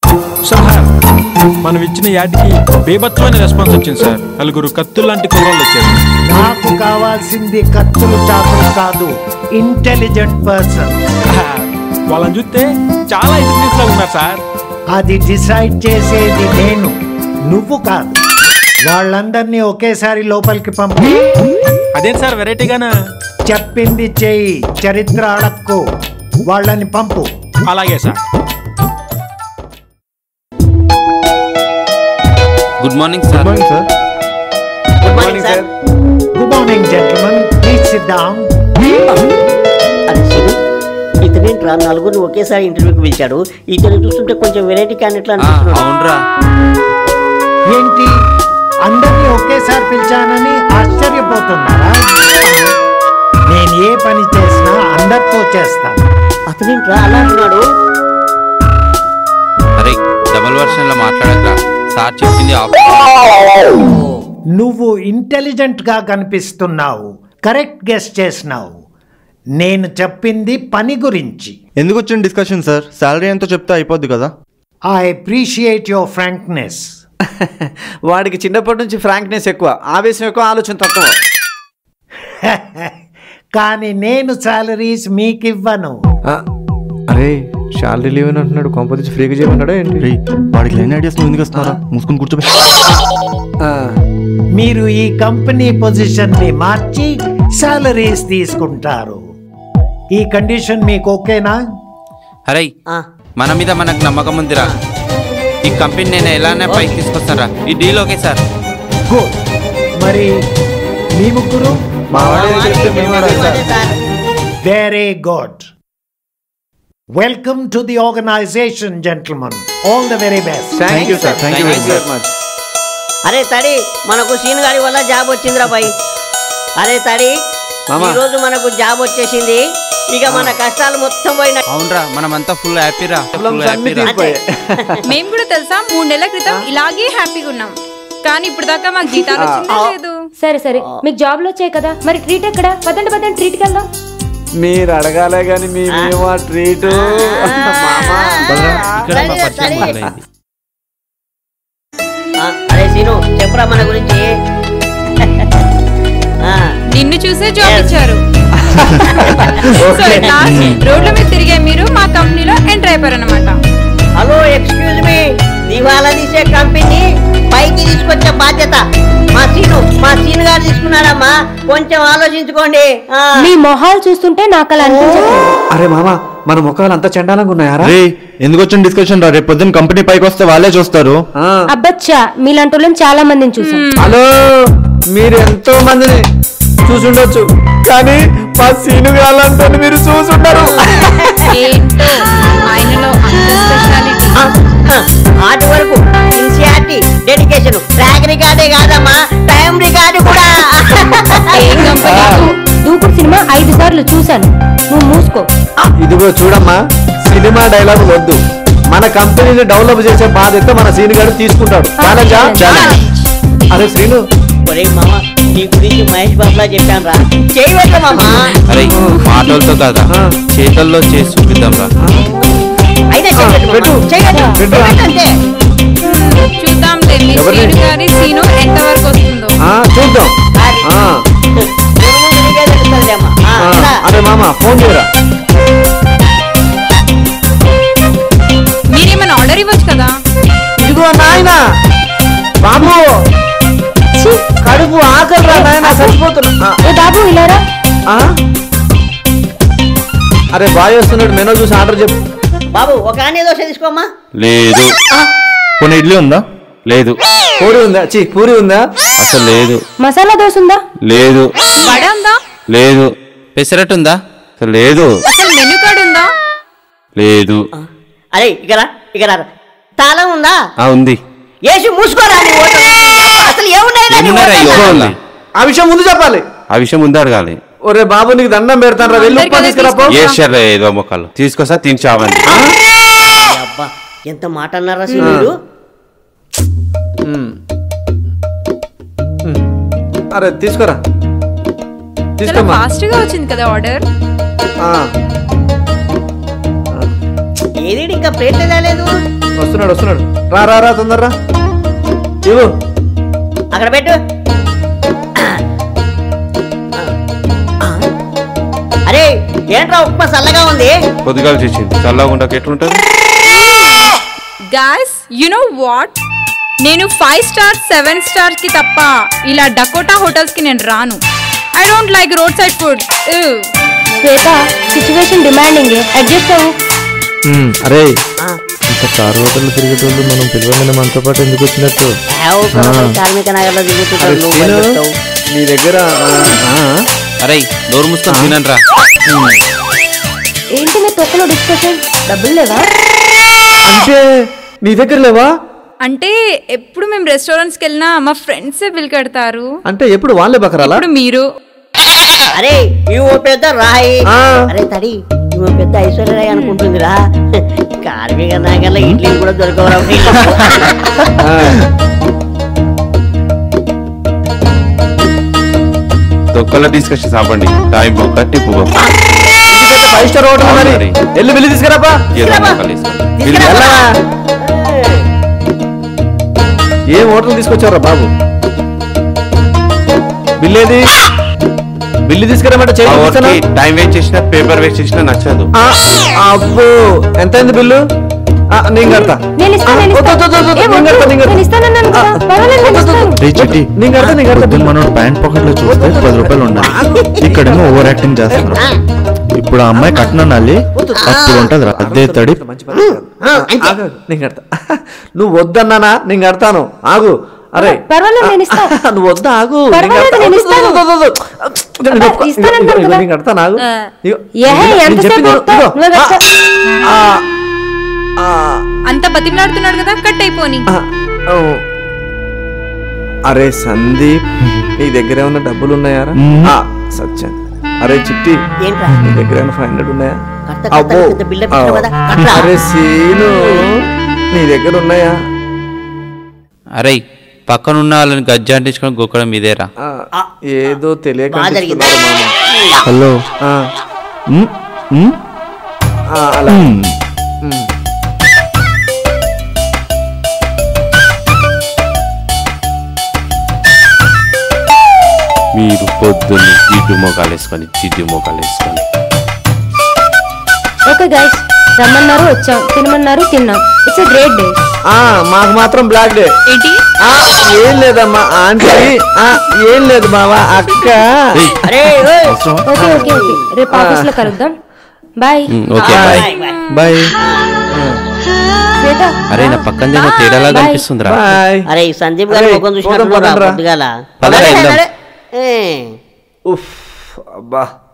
Sir మనం ఇచ్చిన యాడ్కి బేభత్సమైన response వచ్చింది సార్ నలుగురు కత్తులు లాంటి కుర్రాళ్ళు వచ్చారు నాకు కావాల్సింది కత్తులు చాకులు కాదు ఇంటెలిజెంట్ పర్సన్ ఆ, వాళ్ళని చూస్తే చాలా ఇంటెలిజెన్స్ లా ఉన్నారు సార్ అది డిసైడ్ చేసేది నేను నువ్వు కాదు వాళ్ళందరినీ ఒకేసారి లోపలికి పంపి అదేం సార్ వెరైటీగానా చెప్పింది చేయి చరిత్ర అడక్కు వాళ్ళని పంపు అలాగే sir good morning sir sir good morning sir good morning gentlemen please sit down అరే శివు ఇతనేంట్రా నలుగురిని ఒకేసారి ఇంటర్వ్యూకి పిలిచాడు ఇతను చూస్తుంటే కొంచెం వెరైటీ క్యాండిడేట్ ఆ, అనిపిస్తున్నాడు అవునరా ఏంటి అందరినీ ఒకేసారి పిలిచానని ఆశ్చర్యపోతున్నారా నేను ఏ పని చేసినా అందరితో చేస్తాను అతనేంట్రా అలా అంటున్నాడు అరే డబల్ వర్షన్ లో మాట్లాడకరా సార్ చెప్పింది ఆఫ్ నువ్వు ఇంటెలిజెంట్ గా కనిపిస్తున్నావు కరెక్ట్ గెస్ చేసినావు నేను చెప్పింది పని గురించి ఎందుకు వచ్చిన డిస్కషన్ సార్ శాలరీ ఎంతో చెప్తే అయిపోద్ది కదా ఐ అప్రిషియేట్ యువర్ ఫ్రాంక్నెస్ వాడికి చిన్నప్పటి నుంచి ఫ్రాంక్నెస్ ఎక్కువ ఆవేశం ఎక్కువ ఆలోచన తక్కువ కానీ నేను సాలరీస్ మీకు ఇవ్వను అరే శాలరీ లీవ్ అని అంటున్నాడు కొంపతీసి ఫ్రీగా చేయమన్నాడా ఏంటి రే వాడికి లేని ఐడియాస్ నువ్వు ఎందుకు ఇస్తున్నారా మూసుకుని కూర్చోబె మీరు ఈ కంపెనీ పొజిషన్ ని మార్చి సాలరీస్ తీసుకుంటారు ఈ కండిషన్ మీకు ఓకేనా అరే ఆ, మన మీద మనకు నమ్మకం ఉందిరా ఈ కంపెనీ నేను ఎలానే పైకి తీసుకొస్తారా ఈ డీల్ ఓకే సార్ గుడ్ మరి మీ ముగ్గురు మా వాడు ఏం చెప్తే మేము వాడాలి సార్. అదే sir. Very good welcome to the organisation gentleman all the very best thank you sir thank you Thank you, very much అరే తడి మనకు సీన్ గారి వల్ల జాబ్ వచ్చిందిరా పై అరే తడి మామా. ఈ రోజు మనకు జాబ్ వచ్చేసింది ఇక మన కష్టాలు మొత్తం పోయిన అవునరా మనమంతా ఫుల్ హ్యాపీరా ఫుల్ ప్రాబ్లమ్స్ అన్ని హ్యాపీరా తీరిపోయాయి మేము కూడా తెలుసా మూడు నెలల క్రితం ఇలాగే హ్యాపీగా ఉన్నాం కానీ ఇప్పుడు దాకా మాకు జీతాలు వచ్చిందే లేదు సరే సరే మీకు జాబ్లు వచ్చాయి కదా మరి ట్రీట్ ఎక్కడ పదండి పదండి ట్రీట్కి వెళ్దాం మీరు అడగాలే కానీ మీ మేము ఆ ట్రీట్ మామా ఇక్కడ మా పరిచయం మొదలైంది ఆ, అరే సీను చెప్పురా మన గురించి ఆ, నిన్ను చూసే జాబ్ ఇచ్చారు సో ఇట్లా రోడ్ల మీద తిరిగే మీరు మా కంపెనీలో ఎంటర్ అయిపోయారు అనమాట హలో ఎక్స్క్యూజ్ మీ దివాలా తీసే కంపెనీ పైకి తీసుకొచ్చే బాధ్యత మా సీను మా సీను గారు తీసుకున్నారమ్మా కొంచెం ఆలోచించుకోండి ఆ. మీ మొహాలు చూస్తుంటే నాకు అలా అనిపించట్లేదు అరే మామా మన ముఖాలు అంతా చండాలంగా ఉన్నాయారా రే ఎందుకు వచ్చిన డిస్కషన్ రా రేపు పొద్దున్న కంపెనీ పైకి వస్తే వాళ్ళే చూస్తారు ఆ. అబ్బచ్చా మీలాంటి వాళ్ళని చాలా మందిని చూసాం హలో మీరు ఎంతో మందిని చూసుండొచ్చు కానీ మా సీను గాలంతా మీరు చూసుంటారు ఏంటో ఆయనలో అంత స్పెషాలిటీ ఆ, ఆ, ఆటి వరకు ఇన్సియారిటీ డెడికేషన్ ట్రాక్ రికార్డే కాదమ్మా టైం రికార్డు కూడా ఏ కంపెనీ దూకుడు సినిమా ఐదు సార్లు చూశాను నువ్వు మూసుకో ఇదిగో చూడమ్మా సినిమా డైలాగ్ వద్దు మన కంపెనీని డెవలప్ చేసే బాధ్యత మన సీను గారు తీసుకుంటాడు ఛాలెంజా ఛాలెంజ్. అరే శ్రీను ఒరే మామ నీ గురించి మహేష్ బాబులా చెప్పాను రా చేయవద్దు మామా అరే మాటలతో కాదా ఆ. చేతల్లో చేసి చూపిద్దాం రా అయితే చేయవద్దు మామ. పెట్టు. చేయవద్దు పెట్టు. చేయవద్దు అంతే చూద్దాంలే మీ ఎవరిని? శ్రీను గారి సీను ఎంత వరకు వస్తుందో ఆ, చూద్దాం అది. ఆ, ముందు ముందు నీకే తెలుస్తుందిలే అమ్మా. ఆ, ఆ, ఇలా. అరే మామ ఫోన్ చేయరా మీరేమైనా ఆర్డర్ ఇవ్వచ్చు కదా ఇదిగో నాయన బాబు ఛీ, కడుపు ఆకలి రా నాయన చచ్చిపోతున్నా ఏ బాబు ఇలారా ఆ? అరే బాయ్ వస్తున్నాడు మెనూ చూసి ఆర్డర్ చెప్పు బాబు ఒక ఆనే దోశ తీసుకోమ్మా లేదు కొన్ని ఇడ్లీ ఉందా లేదు పూరి ఉందా చి పూరి ఉందా అసలు లేదు మసాలా దోశ ఉందా లేదు వడ ఉందా లేదు పెసరట్టు ఉందా అసలు లేదు అసలు మెనూ కార్డ్ ఉందా లేదు అరే ఇక్కడ ఇక్కడ తాళం ఉందా ఆ ఉంది ఏసి మూసుకోరా నీ ఓటు. అసలు ఏమున్నాయి నీ ఏమున్నారా ఈ ఓటల్లో? ఓటల్లో? ఆ విషయం ముందు చెప్పాలి ఆ విషయం ముందు అడగాలి ఒరే బాబు నీకు దండం పెడతాను రా వెళ్ళి అందరికీ ఉప్మా అదే తీసుకురాపో ఏ షర్రే ఏదో మొక్కలు తీసుకొస్తా తిని చావండి అబ్బా ఎంత మాట అన్నారా సీనుడు అరే తీసుకోరా చాలా తీసుకోమ్మా ఫాస్ట్ గా వచ్చింది కదా ఆర్డర్ ఆ, ఏది ఇంకా ప్లేట్ రాలేదు వస్తున్నాడు వస్తున్నాడు రా రా రా తొందర రా ఇవ్వు అక్కడ పెట్టు అరే ఏంట్రా ఉప్మా చల్లగా ఉంది పొద్దుగాలు చేసింది చల్లకుండా ఎట్లుంటుంది గాయస్ యు నో వాట్ నేను ఫైవ్ స్టార్ సెవెన్ స్టార్ కి తప్ప ఇలా డకోటా హోటల్స్ కి నేను రాను I don't like road side food Shweta situation demanding adjust అవ్వు ఉమ్, అరే ఆ, ఇంత కార్ హోటల్ తిరిగేటోళ్ళు మనం పిలవమైన మనతో పాటు ఎందుకు వచ్చినట్టు ఆవు కొరకు కార్మిక నగర్లో అరే తిరుగుతుంటారు నువ్వు సీను, బయలుదేరుతావు. నీ దగ్గర ఆ, ఆ, అరే నోరు మూసుకొని తినండి రా ఏంటి మీ తొక్కలో డిస్కషన్ డబ్బులు లేవా అంటే నీ దగ్గర లేవా అంటే ఎప్పుడు మేము రెస్టారెంట్స్ కి వెళ్ళినా మా ఫ్రెండ్సే బిల్ కడతారు అంటే ఎప్పుడు వాళ్ళే బకరాలా ఇప్పుడు మీరు అరే ఇవి పెద్ద రాయి ఆ. అరే తడి ఇవి పెద్ద ఐశ్వర్యరాయ్ అనుకుంటుందిరా కార్మిక నగర్లో ఇడ్లీలు కూడా దొరకవరా ఆ, తొక్కల డిస్కషన్ ఆపండి టైం కట్టి పువ్వు ఇది ఫైవ్ స్టార్ హోటల్ మరి మరి. వెళ్ళి వెళ్ళి తీసుకురాపా ఏదో మొక్కలు వేసుకోండి. వెళ్ళరా. ఏం హోటల్ తీసుకొచ్చారా బాబు బిల్లేది బిల్లు తీసుకురామంటే మా చేయించాను ఊరికి టైం వేస్ట్ చేసినా పేపర్ వేస్ట్ చేసినా నచ్చదు అబ్బో ఎంత అయింది బిల్లు ఆ, నేను కడతా నేను ఇస్తాను నేను వద్దు, వద్దు, వద్దు, ఇస్తాను ఏ, నేను వద్దు, కడతా, నేను కడతా. నేను ఇస్తానన్నాను కదా పర్వాలేదు నేను ఇస్తాను రే చిట్టి నేను కడతా నేను కడతా పొద్దున్న మనం ప్యాంట్ పాకెట్ లో చూస్తే పది రూపాయలు ఉండాలి ఇక్కడేమో ఓవర్ యాక్టింగ్ చేస్తున్నాం ఇప్పుడు ఆ అమ్మాయి కట్నాలి అప్పుడు ఉంటది రా అదే తడి మంచి పని కాదు. ఆగు, ఆగు, నేను కడతా నువ్వు వద్దన్నానా నేను కడతాను ఆగు అరే పర్వాలేదు నేను ఇస్తా నువ్వు వద్దా ఆగు నేను పర్వాలేదు, కడతా. నేను వద్దు, ఇస్తాను. వద్దు, వద్దు, వద్దు. నేను ఒప్పుకో. ఇస్తానన్నాను ఇదిగో, ఇదిగో, కదా. నేను కడతాను ఆగు ఆ. ఇదిగో, ఏ, నేను ఎంతసేపు చెప్పింది వస్తావు? ఇదిగో. నువ్వే కడతా. ఆ, ఆ, అంత బతిమలాడుతున్నాడు కదా కట్ అయిపోని ఆ, ఆ. అరే సందీప్ నీ దగ్గర ఏమన్నా డబ్బులు ఉన్నాయారా మ్మ్. ఆ, సత్యం అరే చిట్టి ఏంట్రా నీ దగ్గర ఏమైనా ఫైవ్ హండ్రెడ్ ఉన్నాయా కడతా, కడతా, అబ్బో పెద్ద బిల్డప్ ఇచ్చావు కదా, కట్టరా. అరే సీను నీ దగ్గర ఉన్నాయా అరే పక్కన ఉన్న వాళ్ళని గజ్జ అంటించుకొని గొక్కడం మీదేరా ఆ, ఏదో తెలియక బాగా జరిగిందా? అంటిస్తున్నారు మామ. హలో ఆ, ఉమ్, ఉమ్, ఆ, అలా ఉమ్. మ్మ్. మీరు పొద్దున్న ఇటు మోకాలు వేసుకొని జిడ్డు మోకాలు వేసుకొని ఓకే గైస్ రమ్మన్నారు వచ్చాం తినమన్నారు తిన్నాం ఇట్స్ ఎ గ్రేట్ డే ఆ, మాకు మాత్రం బ్లాక్ డే ఏంటి ఆ, ఏం లేదమ్మా ఆంటీ ఆ, ఏం లేదు బావా అక్క అరే ఓయ్. ఓకే ఓకే ఓకే రేపు ఆఫీస్ లో కలుద్దాం బాయ్ ఉమ్, okay bye bye, bye. Bye Shweta అరే నా పక్కన ఏమో తేడాలా బాయ్. కనిపిస్తుందిరా బాయ్ అరే ఈ సందీప్ గారు అరే, ముఖం పోదాం, చూసినట్టు పోదాం రా. పొద్దుగాల పదరా, అరే, వెళ్దాం. అరే, ఏ. ఉఫ్ అబ్బా